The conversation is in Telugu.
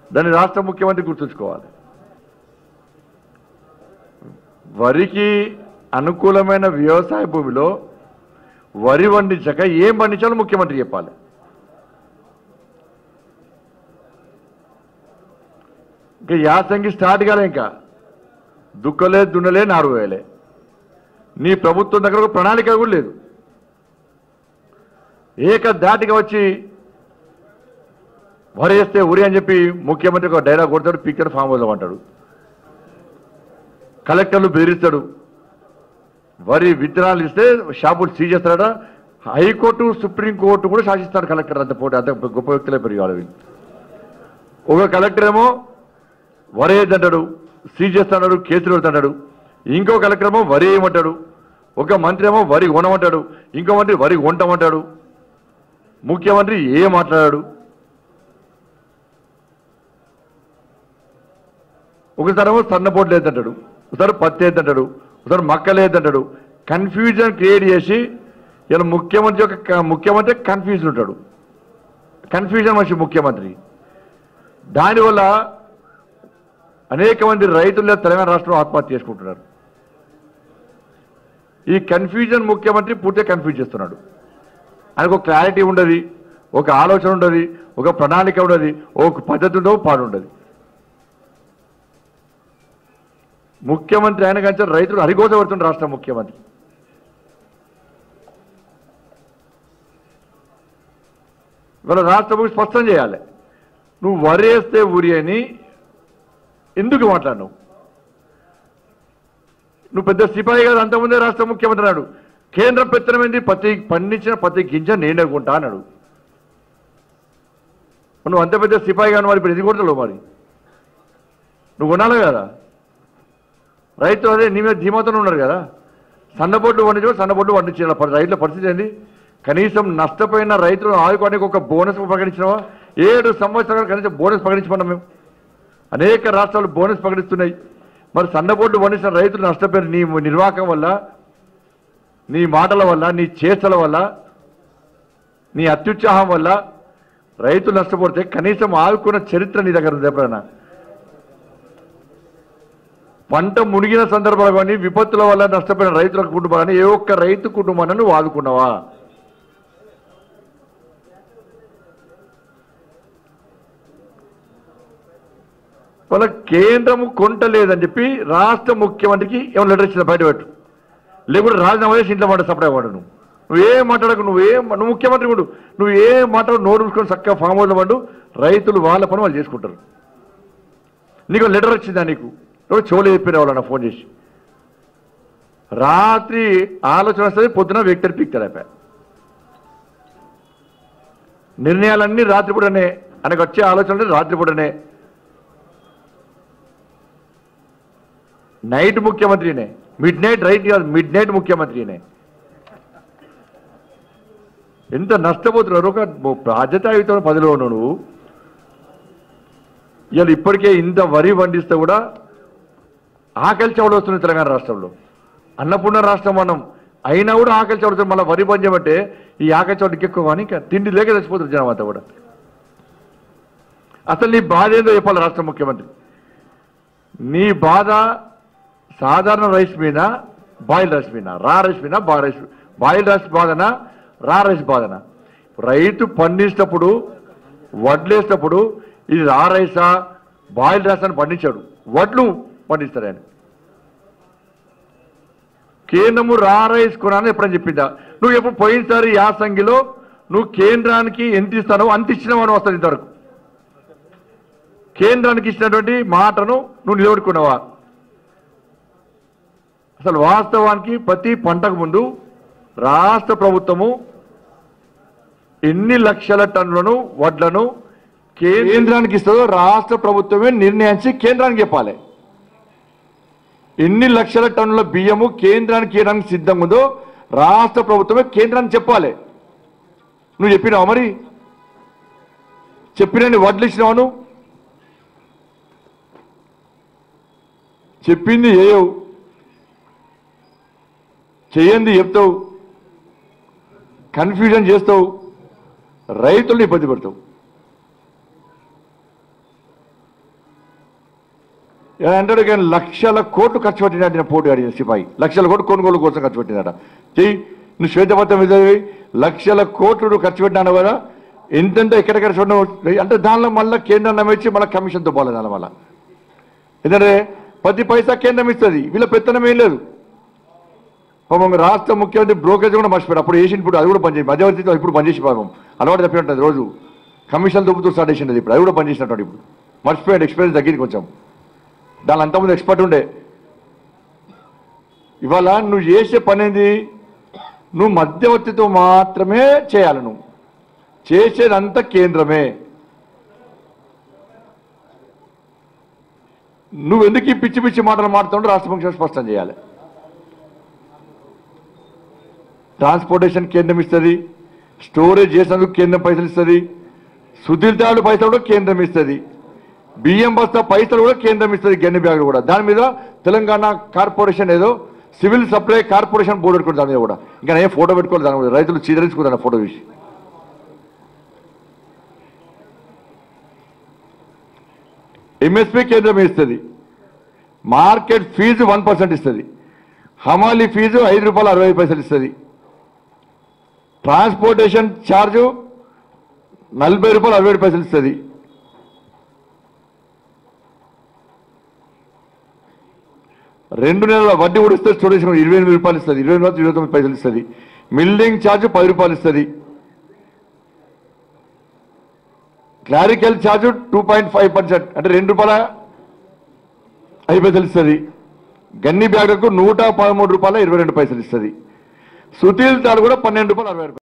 దాన్ని రాష్ట్ర ముఖ్యమంత్రి గుర్తుంచుకోవాలి వరికి అనుకూలమైన వ్యవసాయ భూమిలో వరి పండించక ఏం పండించాలో ముఖ్యమంత్రి చెప్పాలి ఇంకా యాసంగి స్టార్ట్ కాలే ఇంకా దుక్కలే దున్నలే నారు వేయలే నీ ప్రభుత్వం దగ్గర ఒక ప్రణాళిక కూడా లేదు ఏక దాటిగా వచ్చి వరేస్తే ఉరి అని చెప్పి ముఖ్యమంత్రి ఒక డైలాగ్ కొడతాడు పిక్చర్ ఫామ్ హౌస్లో అంటాడు కలెక్టర్లు బెదిరిస్తాడు వరి విత్తనాలు ఇస్తే షాపులు సీజ్ చేస్తాడట హైకోర్టు సుప్రీంకోర్టు కూడా శాసిస్తాడు కలెక్టర్ అంత పోటీ అంత గొప్ప వ్యక్తులే పెరిగాడు వీళ్ళు ఒక కలెక్టర్ ఏమో వరేయద్దంటాడు సీజ్ చేస్తాడు కేసులు పెడతాడు ఇంకో కలెక్టర్ ఏమో వరి వేయమంటాడు ఒక మంత్రి ఏమో వరి కొనమంటాడు ఇంకో మంత్రి వరి కొంటమంటాడు ముఖ్యమంత్రి ఏం మాట్లాడాడు ఒకసారి ఏమో సన్నపోట్లు వేద్దంటాడు ఒకసారి పత్తి వేద్దంటాడు ఒకసారి మక్కలు వేద్దంటాడు కన్ఫ్యూజన్ క్రియేట్ చేసి ఇలా ముఖ్యమంత్రి యొక్క క- ముఖ్యమంత్రి కన్ఫ్యూజన్ ఉంటాడు కన్ఫ్యూజన్ మనిషి ముఖ్యమంత్రి దానివల్ల అనేక మంది రైతులు తెలంగాణ రాష్ట్రంలో ఆత్మహత్య చేసుకుంటున్నారు ఈ కన్ఫ్యూజన్ ముఖ్యమంత్రి పూర్తిగా కన్ఫ్యూజ్ చేస్తున్నాడు ఆయనకు ఒక క్లారిటీ ఉండదు ఒక ఆలోచన ఉండదు ఒక ప్రణాళిక ఉండదు ఒక పద్ధతి ఉండవు పాడు ఉండదు ముఖ్యమంత్రి ఆయన కంటే రైతులు హరిగోసపడుతున్న రాష్ట్ర ముఖ్యమంత్రి ఇవాళ రాష్ట్ర స్పష్టం చేయాలి నువ్వు వరేస్తే ఊరి అని ఎందుకు మాట్లాడినావు నువ్వు పెద్ద సిపాయి కాదు అంతకుముందే రాష్ట్ర ముఖ్యమంత్రి అన్నాడు కేంద్రం పెత్తనమైంది ప్రతి పండించిన ప్రతి గింజ నేనే కొంటా అన్నాడు నువ్వు అంత పెద్ద సిపాయి కాను మరి ఇప్పుడు ఇది కొడతావు మరి నువ్వు కొనాలి కదా రైతు అదే నీ మీద ధీమాతో ఉన్నారు కదా సన్నబొడ్లు పండించు సన్నబొడ్లు పండించాలి పరి- రైతుల పరిస్థితి ఏంది కనీసం నష్టపోయిన రైతులను ఆదుకోవడానికి ఒక బోనస్ ప్రకటించినావా ఏడు సంవత్సరాలు కనీసం బోనస్ ప్రకటించమన్నాం మేము అనేక రాష్ట్రాలు బోనస్ ప్రకటిస్తున్నాయి మరి సన్నబొడ్లు పండించిన రైతులు నష్టపోయిన నీ నిర్వాహకం వల్ల నీ మాటల వల్ల నీ చేష్టల వల్ల నీ అత్యుత్సాహం వల్ల రైతులు నష్టపోతే కనీసం ఆదుకున్న చరిత్ర నీ దగ్గర ఉంది ఎప్పుడైనా పంట మునిగిన సందర్భాలు కానీ విపత్తుల వల్ల నష్టపోయిన రైతుల కుటుంబాన్ని ఏ ఒక్క రైతు కుటుంబాన్ని నువ్వు ఆదుకున్నావా వాళ్ళ కేంద్రము కొంటలేదని చెప్పి రాష్ట్ర ముఖ్యమంత్రికి ఏమైనా లెటర్ ఇచ్చిన బయట పెట్టు లేకుంటే రాజీనామా చేసి ఇంట్లో మాట సపడే వాడు నువ్వు నువ్వేం మాట్లాడకు నువ్వేం నువ్వు ముఖ్యమంత్రి కూడా నువ్వు ఏం మాట్లాడు నోరు మూసుకొని చక్కగా ఫామ్ హౌస్లో పడు రైతులు వాళ్ళ పని వాళ్ళు చేసుకుంటారు నీకు లెటర్ వచ్చిందా నీకు నువ్వు చెవులు చెప్పిన వాళ్ళ ఫోన్ చేసి రాత్రి ఆలోచన వస్తుంది పొద్దున వ్యక్తి పిక్తాడు అయిపోయా నిర్ణయాలన్నీ రాత్రిపూటనే ఆయనకు వచ్చే ఆలోచనలు రాత్రిపూటనే నైట్ ముఖ్యమంత్రినే మిడ్ నైట్ రైట్ కాదు మిడ్ నైట్ ముఖ్యమంత్రినే ఎంత నష్టపోతున్నారు ఒక బాధ్యతాయుతమైన పదిలో ఉన్నావు నువ్వు ఇవాళ ఇప్పటికే ఇంత వరి పండిస్తే కూడా ఆకలి చవడు వస్తుంది తెలంగాణ రాష్ట్రంలో అన్నపూర్ణ రాష్ట్రం మనం అయినా కూడా ఆకలి చవడుతుంది మళ్ళీ వరి పంచమంటే ఈ ఆకలి చవడికి ఎక్కువ కానీ ఇంకా తిండి లేక చచ్చిపోతుంది జనం అంతా కూడా అసలు నీ బాధ ఏందో చెప్పాలి రాష్ట్ర ముఖ్యమంత్రి నీ బాధ సాధారణ రైస్ మీద బాయిల్ రైస్ మీద రా రైస్ మీద బా రైస్ బాయిల్ రైస్ బాధన రా రైస్ బాధన రైతు పండించేటప్పుడు వడ్లేసేటప్పుడు ఇది రా రైసా బాయిల్ రైస్ అని పండించాడు వడ్లు పండిస్తాడు ఆయన కేంద్రము రా రైస్ కొనాలని ఎప్పుడని చెప్పిందా నువ్వు ఎప్పుడు పోయినసారి యాసంగిలో నువ్వు కేంద్రానికి ఎంత ఇస్తానో అంత ఇచ్చినావని వస్తుంది ఇంతవరకు కేంద్రానికి ఇచ్చినటువంటి మాటను నువ్వు నిలబడుకున్నావా అసలు వాస్తవానికి ప్రతి పంటకు ముందు రాష్ట్ర ప్రభుత్వము ఎన్ని లక్షల టన్నులను వడ్లను కేంద్రానికి ఇస్తుందో రాష్ట్ర ప్రభుత్వమే నిర్ణయించి కేంద్రానికి చెప్పాలి ఎన్ని లక్షల టన్నుల బియ్యము కేంద్రానికి ఇవ్వడానికి సిద్ధంగా ఉందో రాష్ట్ర ప్రభుత్వమే కేంద్రానికి చెప్పాలి నువ్వు చెప్పినావా మరి చెప్పినని వడ్లు ఇచ్చినావా నువ్వు చెప్పింది ఏయవు చేయండి చెప్తావు కన్ఫ్యూజన్ చేస్తావు రైతుల్ని ఇబ్బంది పెడతావు ఇలా అంటాడు కానీ లక్షల కోట్లు ఖర్చు పెట్టినట్టు నేను పోటీ అడిగిన సిపాయి లక్షల కోట్లు కొనుగోలు కోసం ఖర్చు పెట్టినట చెయ్యి నువ్వు శ్వేతపత్రం చదివి లక్షల కోట్లు నువ్వు ఖర్చు పెట్టినాను కదా ఎంతెంత ఎక్కడెక్కడ చూడడం అంటే దానిలో మళ్ళీ కేంద్రం నమ్మించి మళ్ళీ కమిషన్తో పోలేదు దాని వల్ల ఎందుకంటే ప్రతి పైసా కేంద్రం ఇస్తుంది వీళ్ళ పెత్తనం ఏం లేదు పాపం రాష్ట్ర ముఖ్యమంత్రి బ్రోకరేజ్ కూడా మర్చిపోయారు అప్పుడు వేసిన ఇప్పుడు అది కూడా పనిచేసి మధ్యవర్తితో ఇప్పుడు పనిచేసి పాపం అలవాటు తప్పి ఉంటుంది రోజు కమిషన్ దొబ్బుతూ స్టార్ట్ చేసింది ఇప్పుడు అది కూడా పనిచేసినట్టు ఇప్పుడు మర్చిపోయాడు ఎక్స్పీరియన్స్ తగ్గింది కొంచెం దాని అంతకుముందు ఎక్స్పర్ట్ ఉండే ఇవాళ నువ్వు చేసే పని ఏంది నువ్వు మధ్యవర్తితో మాత్రమే చేయాలి నువ్వు చేసేదంతా కేంద్రమే నువ్వు ఎందుకు ఈ పిచ్చి పిచ్చి మాటలు మాడుతుంటే రాష్ట్ర ముఖ్యమంత్రి స్పష్టం చేయాలి ట్రాన్స్పోర్టేషన్ కేంద్రం ఇస్తుంది స్టోరేజ్ చేసినందుకు కేంద్రం పైసలు ఇస్తుంది సుధీర్తాడు పైసలు కూడా కేంద్రం ఇస్తుంది బియ్యం బస్తా పైసలు కూడా కేంద్రం ఇస్తుంది గన్ని బ్యాగులు కూడా దాని మీద తెలంగాణ కార్పొరేషన్ ఏదో సివిల్ సప్లై కార్పొరేషన్ బోర్డు పెట్టుకుంది దాని మీద కూడా ఇంకా నేను ఫోటో పెట్టుకోవాలి దాని మీద రైతులు చీదరించుకుంటాను ఫోటో చూసి ఎంఎస్పీ కేంద్రం ఇస్తుంది మార్కెట్ ఫీజు వన్ పర్సెంట్ ఇస్తుంది హమాలీ ఫీజు ఐదు రూపాయలు అరవై పైసలు ఇస్తుంది ట్రాన్స్పోర్టేషన్ ఛార్జు నలభై రూపాయలు అరవై ఏడు పైసలు ఇస్తుంది రెండు నెలల వడ్డీ కూడా ఇస్తే స్టూడెంట్స్ ఇరవై ఎనిమిది రూపాయలు ఇస్తుంది ఇరవై ఎనిమిది ఇరవై తొమ్మిది పైసలు ఇస్తుంది మిల్లింగ్ ఛార్జ్ పది రూపాయలు ఇస్తుంది clerical charge two point five percent అంటే రెండు రూపాయల ఐదు పైసలు ఇస్తుంది గన్ని బ్యాగులకు నూట పదమూడు రూపాయల ఇరవై రెండు పైసలు ఇస్తుంది సుతీల్ తాడు కూడా పన్నెండు రూపాయలు అరవై రూపాయలు